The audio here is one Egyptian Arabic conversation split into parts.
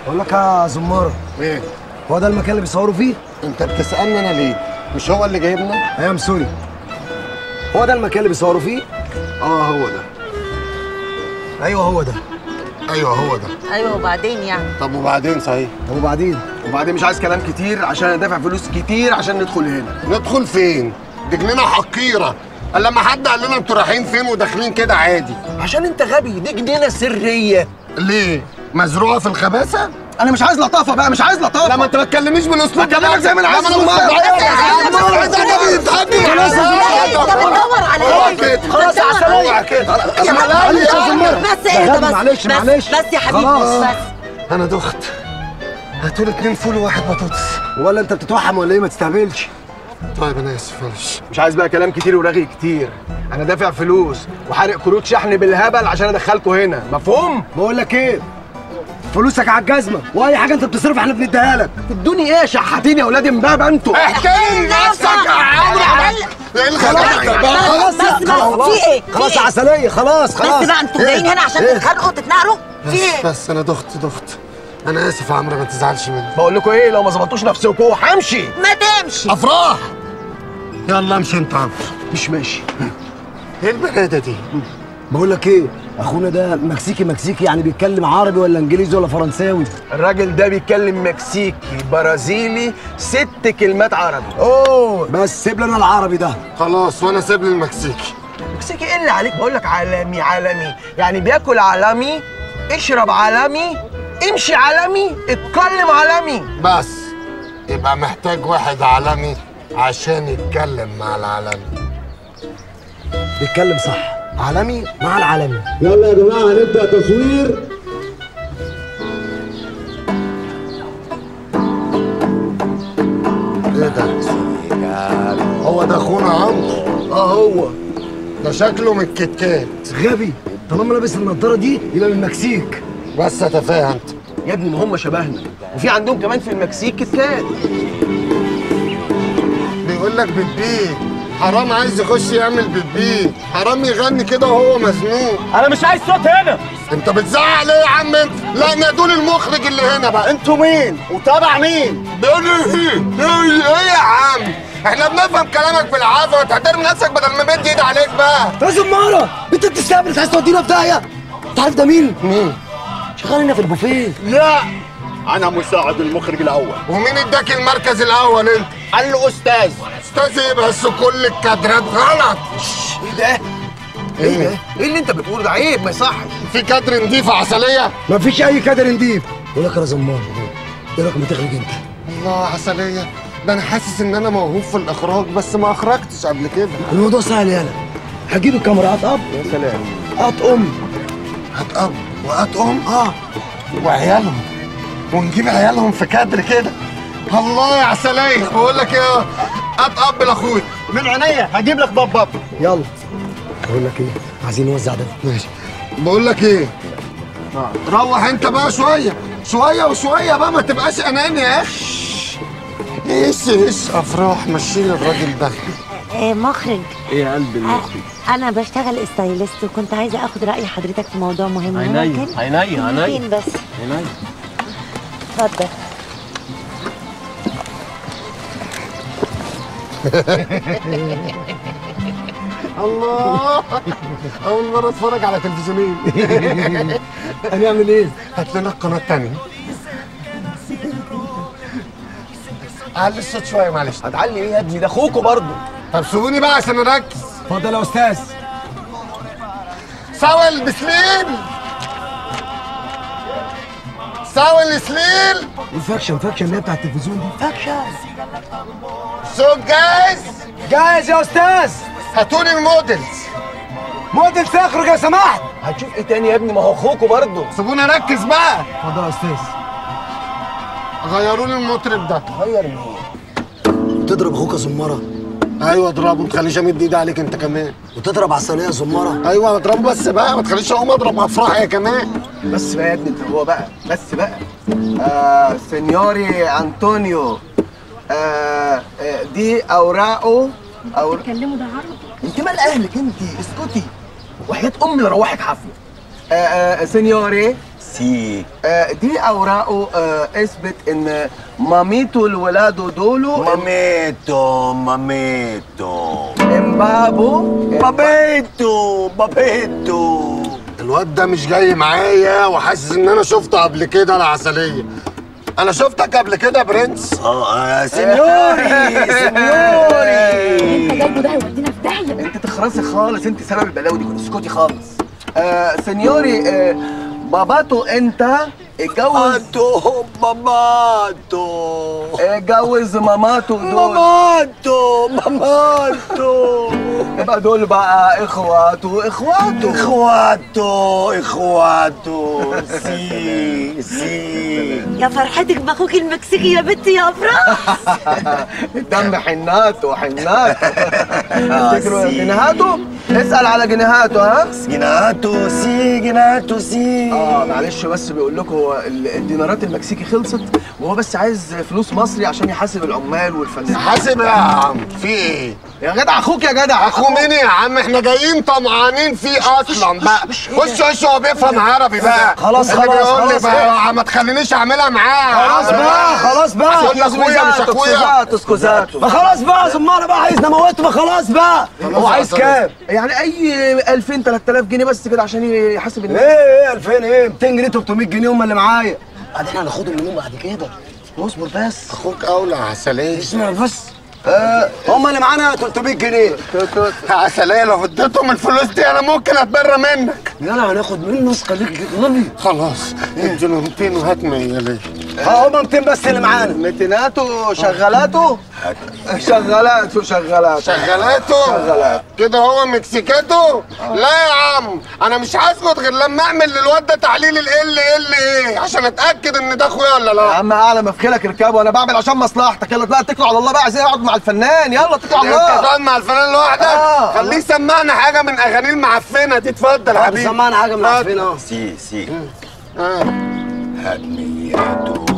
بقول لك يا زماره ايه هو ده المكان اللي بيصوروا فيه؟ انت بتسالني انا ليه مش هو اللي جايبنا ايام سوري هو ده المكان اللي بيصوروا فيه؟ اه هو ده ايوه هو ده ايوه هو ده ايوه وبعدين يعني طب وبعدين صحيح طب وبعدين؟ وبعدين مش عايز كلام كتير عشان ادافع فلوس كتير عشان ندخل هنا ندخل فين دي جنينه حقيره قال لما حد قال لنا انتوا رايحين فين وداخلين كده عادي عشان انت غبي دي جنينه سريه ليه مزروعه في الخباثه انا مش عايز لطافه بقى مش عايز لطافه لا ما انت ما تكلمنيش بالاسلوب ده بكلمك زي ما انا عايز لا، أسمع. عايز انت بتدور على ايه؟ خلاص يا عسلية كده يا معلش يا حبيبي زمارة. بس يا اهدى غبي، بس معلش، بس- معلش. بس يا حبيبي خلاص. بس انا دخت هاتوا لي اتنين فول وواحد بطاطس ولا انت بتتوحم ولا ايه ما تستهبلش؟ طيب انا اسف معلش مش عايز بقى كلام كتير ورغي كتير انا دافع فلوس وحارق كروت شحن بالهبل عشان ادخلكوا هنا مفهوم بقول لك ايه؟ فلوسك على الجزمه واي حاجه انت بتصرفها احنا بنديها لك ادوني ايه شحاتين يا ولاد امبابه انتوا احترم نفسك يا عمرو ايه اللي خلاك بقى خلاص بس بس في ايه؟ في خلاص يا ايه؟ عسليه خلاص خلاص بس بقى انتوا جايين هنا عشان إيه؟ تتخانقوا وتتناقروا في بس ايه؟ بس انا دخت دخت انا اسف يا عمرو ما تزعلش مني بقول لكم ايه لو ما ظبطوش نفسكم همشي ما تمشي افراح يلا امشي انت عمرو مش ماشي ايه البنادة دي بقول لك ايه؟ اخونا ده مكسيكي مكسيكي يعني بيتكلم عربي ولا انجليزي ولا فرنساوي؟ الراجل ده بيتكلم مكسيكي برازيلي ست كلمات عربي اوه بس سيب لنا العربي ده خلاص وانا سيب لي المكسيكي مكسيكي ايه اللي عليك بقول لك عالمي عالمي يعني بياكل عالمي اشرب عالمي امشي عالمي اتكلم عالمي بس يبقى محتاج واحد عالمي عشان يتكلم مع العالمي بيتكلم صح عالمي مع العالمي يلا يا جماعه هنبدا تصوير ايه ده هو ده اخونا عمرو اه هو ده شكله من الكتكات غبي طالما لابس النضاره دي يبقى من المكسيك بس اتفاهم انت يا ابني ما هم شبهنا وفي عندهم كمان في المكسيك كتكات بيقول لك بيبي حرام عايز يخش يعمل بيبي حرام يغني كده وهو مزنوق انا مش عايز صوت هنا انت بتزعق ليه يا عم انت لا نادول المخرج اللي هنا بقى انتوا مين وتابع مين بيقول لي ايه ايه ايه يا عم احنا بنفهم كلامك بالعافيه وتحترم نفسك بدل ما مد ايد عليك بقى يا زماره انت بتستقبل عايز تودينا في داهيه انت عارف ده مين؟ مين شغال هنا في البوفيه لا انا مساعد المخرج الاول ومين اداك المركز الاول انت قال له استاذ استاذ ايه بس كل الكادرات غلط ايه ده؟ ايه ده؟ ايه اللي انت بتقوله ده عيب ما يصحش في كادر نضيف عسليه مفيش اي كادر نضيف بقول لك يا زمار ايه رايك ما تخرج انت؟ الله عسليه ده انا حاسس ان انا موهوب في الاخراج بس ما اخرجتش قبل كده الموضوع سهل يالا هجيب الكاميرا هتقب يا سلام هتقوم هات اب وهات ام اه وعيالهم ونجيب عيالهم في كادر كده الله يا عسلية بقول لك ايه هات اب لاخويا من عينيا هجيب لك باب باب يلا بقول لك ايه عايزين نوزع ده ماشي بقول لك ايه روح انت بقى شويه شويه وشويه بقى ما تبقاش اناني يا اخي ايش ايش افراح مشيني الراجل ده إيه مخرج ايه يا قلب المخرج انا بشتغل استايلست وكنت عايزه اخد راي حضرتك في موضوع مهم عينيا، ممكن؟ عينيا، عينيا. فين بس عينيا اتفضل الله اول مره اتفرج على تلفزيونين هنعمل ايه؟ هات لنا القناه الثانيه علي الصوت شويه معلش هتعلي ايه يا ابني ده اخوكوا برضه طب سيبوني بقى عشان اركز اتفضل يا استاذ سوى البسليل سوى السليل الفاكشن فاكشن اللي هي بتاع التلفزيون دي فاكشن سو جايز جاهز يا استاذ هاتولي المودلز موديل تخرج يا سماحه هتشوف ايه تاني يا ابني ما هو اخوكوا برضه سيبوني اركز بقى اتفضل يا استاذ غيروا لي المطرب ده غير مين تضرب اخوك يا زماره ايوه اضربه ما تخليش امد ايدي عليك انت كمان وتضرب عسليه يا زماره ايوه اضربه بس بقى ما تخليش اقوم اضرب افراح يا كمان بس بقى يا ابني انت هو بقى بس بقى آه سينيوري انطونيو آه آه دي اوراقه أو كلموا ده عربي انت مال اهلك انت اسكتي وحياة امي لروحك حفله آه آه سينيوري سي آه، دي اوراقه آه، اثبت ان ماميته الولاده دولو ماميتو ماميتو امبابو بابيتو بابيتو الواد ده مش جاي معايا وحاسس ان انا شفته قبل كده العسليه انا شفتك قبل كده يا برنس اه آه، سينيوري سينيوري جايبه ده يودينا في داهيه انت تخرسي خالص انت سبب البلاوي دي اسكتي خالص آه سنيوري آه باباتو انت اتجوز ماماتو ماماتو اتجوز ماماتو دول ماماتو ماماتو يبقى دول بقى اخواته اخواته اخواتو اخواتو سي سي يا فرحتك باخوك المكسيكي يا بنتي يا افراح الدم حناته حناته تفتكروا جنيهاته اسال على جنيهاته ها جناتو سي جناتو سي اه معلش بس بيقول لكم هو ال- الدينارات المكسيكي خلصت وهو بس عايز فلوس مصري عشان يحاسب العمال والفنانين حاسب يا عم في ايه يا جدع اخوك يا جدع اخو مين يا عم احنا جايين طمعانين فيه اصلا بقى خش خش هو بيفهم عربي بقى خلاص، اللي خلاص، بيقول لي خلاص بقى ما تخلينيش اعملها معاه خلاص بقى خلاص بقى قلنا اخويا مش اخويا سكوزاتو سكوزاتو ما خلاص بقى ثم انا بقى عايز نموته ما خلاص بقى هو عايز كام؟ يعني اي 2000 3000 جنيه بس كده عشان يحاسب ايه الناس ايه 2000 ايه 200 جنيه 300 جنيه هم اللي معايا بعدين احنا هناخدهم منهم بعد كده اصبر بس اخوك اولى عسليه اسمع بس آه هم اللي معانا 300 جنيه عسليه لو اديتهم الفلوس دي انا ممكن اتبرى منك يلا هناخد منه خليك غبي خلاص اديله 200 وهات 100 ليه اه هم 200 بس اللي معانا متيناتو شغالاته شغالاته شغالاته شغالاته شغالات. كده هو مكسيكاتو لا يا عم انا مش هسكت غير لما اعمل للواد ده تحليل ال ال ال ايه عشان اتاكد ان ده اخويا ولا يا لا عم اعلى مفخلك اركبه انا بعمل عشان مصلحتك يلا بقى اتكلوا على الله بقى عايزين اقعد مع الفنان يلا اتكلوا على انت الله تقعد مع الفنان لوحدك آه. خليه يسمعنا حاجه من اغانيه المعفنه دي اتفضل يا حبيبي سمعنا حاجه من اتفضل. عارفين اه سي سي آه. هات مياتو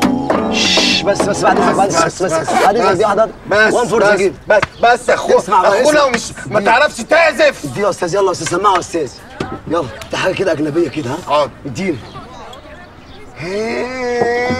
شش، بس بس بعد اذنك بعد اذنك بس بس بعد اذنك دي واحده بس وان فور بس ذا بس بس اخو اسمع بقى، اخونا اسمع. ومش ما تعرفش تعزف دي يا استاذ يلا يا استاذ سمعوا يا استاذ يلا دي حاجه كده اجنبيه كده ها حاضر. اديني هي